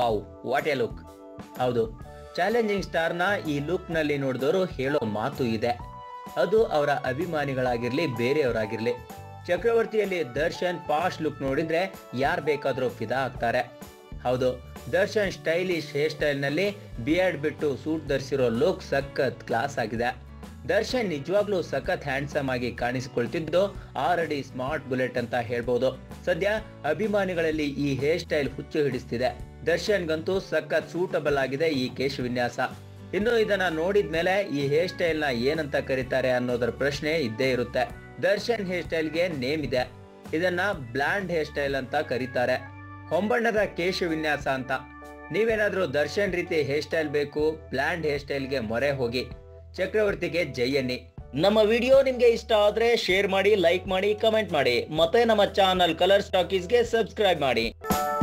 wow what a look ಹೌದು challenging ಸ್ಟಾರ್ನ ಈ ಲುಕ್ ನಲ್ಲಿ ನೋಡಿದವರು ಹೇಳೋ ಮಾತು ಇದೆ ಅದು ಅವರ ಅಭಿಮಾನಿಗಳಾಗಿರ್ಲಿ ಬೇರೆಯವರಾಗಿರ್ಲಿ ಚಕ್ರವರ್ತಿಯಲ್ಲಿ ದರ್ಶನ್ ಪಾಶ್ ಲುಕ್ ನೋಡಿದ್ರೆ ಯಾರ್ ಬೇಕಾದ್ರೂ ಫಿದಾ ಆಗ್ತಾರೆ ಹೌದು ದರ್ಶನ್ ಸ್ಟೈಲಿಶ್ ಹೇರ್ ಸ್ಟೈಲ್ ನಲ್ಲಿ ಬಿಯರ್ಡ್ ಬಿಟ್ಟು ಸೂಟ್ ಧರಿಸಿರೋ ಲುಕ್ ಸಖತ್ ಕ್ಲಾಸ್ ಆಗಿದೆ ದರ್ಶನ್ ನಿಜವಾಗ್ಲೂ ಸಖತ್ ಹ್ಯಾಂಡ್ಸಮ್ ಆಗಿ ಕಾಣಿಸಿಕೊಳ್ತಿದ್ದು ಆರಡಿ ಸ್ಮಾರ್ಟ್ ಬುಲೆಟ್ ಅಂತ ಹೇಳ್ಬೋದು ಸದ್ಯ ಅಭಿಮಾನಿಗಳಲ್ಲಿ ಈ ಹೇರ್ ಸ್ಟೈಲ್ ಹುಚ್ಚು ಹಿಡಿಸ್ತಿದೆ ದರ್ಶನ್ಗಂತೂ ಸಖತ್ ಸೂಟಬಲ್ ಆಗಿದೆ ಈ ಕೇಶ ವಿನ್ಯಾಸ ಇನ್ನು ಇದನ್ನ ನೋಡಿದ್ಮೇಲೆ ಈ ಹೇರ್ ಸ್ಟೈಲ್ ನ ಏನಂತ ಕರೀತಾರೆ ಅನ್ನೋದರ ಪ್ರಶ್ನೆ ಇದ್ದೇ ಇರುತ್ತೆ ದರ್ಶನ್ ಹೇರ್ ಸ್ಟೈಲ್ಗೆ ನೇಮ್ ಇದೆ ಇದನ್ನ ಬ್ಲಾಂಡ್ ಹೇರ್ ಸ್ಟೈಲ್ ಅಂತ ಕರೀತಾರೆ ಹೊಂಬಣ್ಣದ ಕೇಶ ವಿನ್ಯಾಸ ಅಂತ ನೀವೇನಾದ್ರೂ ದರ್ಶನ್ ರೀತಿ ಹೇರ್ ಸ್ಟೈಲ್ ಬೇಕು ಬ್ಲಾಂಡ್ ಹೇರ್ ಸ್ಟೈಲ್ಗೆ ಮೊರೆ ಹೋಗಿ ಚಕ್ರವರ್ತಿಗೆ ಜೈ ಅನ್ನಿ ನಮ್ಮ ವಿಡಿಯೋ ನಿಮ್ಗೆ ಇಷ್ಟ ಆದ್ರೆ ಶೇರ್ ಮಾಡಿ ಲೈಕ್ ಮಾಡಿ ಕಮೆಂಟ್ ಮಾಡಿ ಮತ್ತೆ ನಮ್ಮ ಚಾನಲ್ ಕಲರ್ ಸ್ಟಾಕೀಸ್ಗೆ ಸಬ್ಸ್ಕ್ರೈಬ್ ಮಾಡಿ